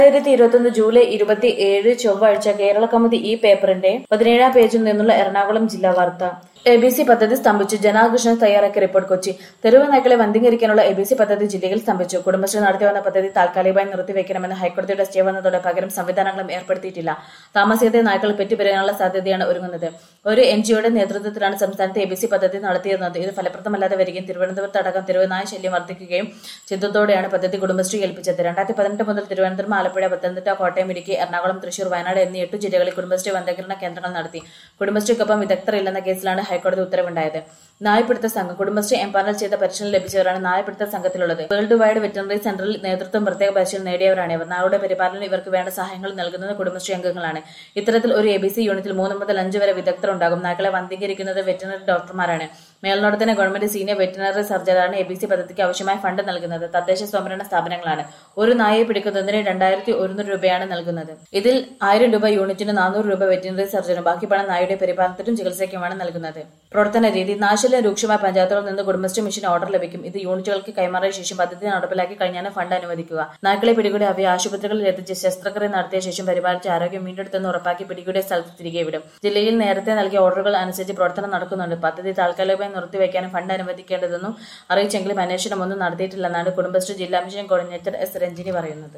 രണ്ടായിരത്തി ഇരുപത്തൊന്ന് ജൂലൈ ഇരുപത്തി ഏഴ് ചൊവ്വാഴ്ച കേരള കൗമുദി ഈ പേപ്പറിന്റെ പതിനേഴാം പേജിൽ നിന്നുള്ള എറണാകുളം ജില്ലാ വാർത്ത എ ബി സി പദ്ധതി സ്തംഭിച്ചു ജനാകൃഷ്ണൻ തയ്യാറാക്കിയ റിപ്പോർട്ട് കൊച്ചി തെരുവ് നായ്ക്കളെ വന്ധീകരിക്കാനുള്ള എ ബി സി പദ്ധതി ജില്ലയിൽ സ്തംഭിച്ചു കുടുംബശ്രീ നടത്തി വന്ന പദ്ധതി താൽക്കാലികമായി നിർത്തിവെക്കണമെന്ന് ഹൈക്കോടതിയുടെ സ്റ്റേ വന്നതോടെ പകരം സംവിധാനങ്ങളും ഏർപ്പെടുത്തിയിട്ടില്ല താമസിയാതെ നായ്ക്കൾ പെറ്റുപിരയാനുള്ള സാധ്യതയാണ് ഒരുങ്ങുന്നത് ഒരു എൻ ജിഒയുടെ നേതൃത്വത്തിലാണ് സംസ്ഥാനത്ത് എ ബി സി പദ്ധതി നടത്തിയിരുന്നത് ഇത് ഫലപ്രദമല്ലാതെ വരികയും തിരുവനന്തപുരത്ത് അടക്കം തെരുവ് നായ ശല്യം വർദ്ധിക്കുകയും ചെയ്തതോടെയാണ് പദ്ധതി കുടുംബശ്രീ ഏൽപ്പിച്ചത് രണ്ടായിരത്തി പതിനെട്ട് മുതൽ തിരുവനന്തപുരം ആലപ്പുഴ പത്തനംതിട്ട കോട്ടയം ഇടുക്കി എറണാകുളം തൃശൂർ വയനാട് എന്നീ എട്ടു ജില്ലകളിൽ കുടുംബശ്രീ വന്ധീകരണ കേന്ദ്രങ്ങൾ നടത്തി കുടുംബശ്രീക്കൊപ്പം വിദഗ്ധർ ഇല്ലെന്ന കേസിലാണ് ഹൈക്കോടതി ഉത്തരവുണ്ടായത് നായപിടുത്ത സംഘം കുടുംബശ്രീ എംപാനൽ ചെയ്ത പരിശീലനം ലഭിച്ചവരാണ് നായപിടുത്ത സംഘത്തിലുള്ളത് വേൾഡ് വൈഡ് വെറ്ററിനറി സെന്ററിൽ നേതൃത്വം പ്രത്യേക പരിശീലനം നേടിയവരാണ് ഇവർ നായുടെ പരിപാലനം ഇവർക്ക് വേണ്ട സഹായങ്ങൾ നൽകുന്നത് കുടുംബശ്രീ അംഗങ്ങളാണ് ഇത്തരത്തിൽ ഒരു എ ബി സി യൂണിറ്റിൽ മൂന്ന് മുതൽ അഞ്ച് വരെ വിദഗ്ധർ ഉണ്ടാകും നായ്ക്കളെ വന്ധീകരിക്കുന്നത് വെറ്ററിനറി ഡോക്ടർമാരാണ് മേൽനോട്ടത്തിന് ഗവൺമെന്റ് സീനിയർ വെറ്ററിനറി സർജനാണ് എ ബി സി പദ്ധതിക്ക് ആവശ്യമായ ഫണ്ട് നൽകുന്നത് തദ്ദേശ സ്വയംഭരണ സ്ഥാപനങ്ങളാണ് ഒരു നായയെ പിടിക്കുന്നതിന് രണ്ടായിരത്തി ഒരുന്നൂറ് രൂപയാണ് നൽകുന്നത് ഇതിൽ ആയിരം രൂപ യൂണിറ്റിന് നാനൂറ് രൂപ വെറ്ററിനറി സർജനും ബാക്കി പണം നായയുടെ പരിപാലനത്തിനും ചികിത്സയ്ക്കുമാണ് നൽകുന്നത് പ്രവർത്തന രീതി നാശല്യം രൂക്ഷമായ പഞ്ചായത്തുകളിൽ നിന്ന് കുടുംബശ്രീ മിഷൻ ഓർഡർ ലഭിക്കും ഇത് യൂണിറ്റുകൾക്ക് കൈമാറിയ ശേഷം പദ്ധതി നടപ്പിലാക്കി കഴിഞ്ഞാണ് ഫണ്ട് അനുവദിക്കുക നായ്ക്കളെ പിടികൂടി അവയെ ആശുപത്രികളിൽ എത്തിച്ച് ശസ്ത്രക്രിയ നടത്തിയ ശേഷം പരിപാലിച്ച് ആരോഗ്യം വീണ്ടെടുത്തെന്ന് ഉറപ്പാക്കി പിടികൂടിയ സ്ഥലത്ത് തിരികെ വിടും ജില്ലയിൽ നേരത്തെ നൽകിയ ഓർഡറുകൾ അനുസരിച്ച് പ്രവർത്തനം നടക്കുന്നുണ്ട് പദ്ധതി താൽക്കാലികമായി നിർത്തിവെക്കാനും ഫണ്ട് അനുവദിക്കേണ്ടതെന്നും അറിയിച്ചെങ്കിലും അന്വേഷണം ഒന്നും നടത്തിയിട്ടില്ലെന്നാണ് കുടുംബശ്രീ ജില്ലാ മിഷൻ കോർഡിനേറ്റർ എസ് രഞ്ജിനി പറയുന്നത്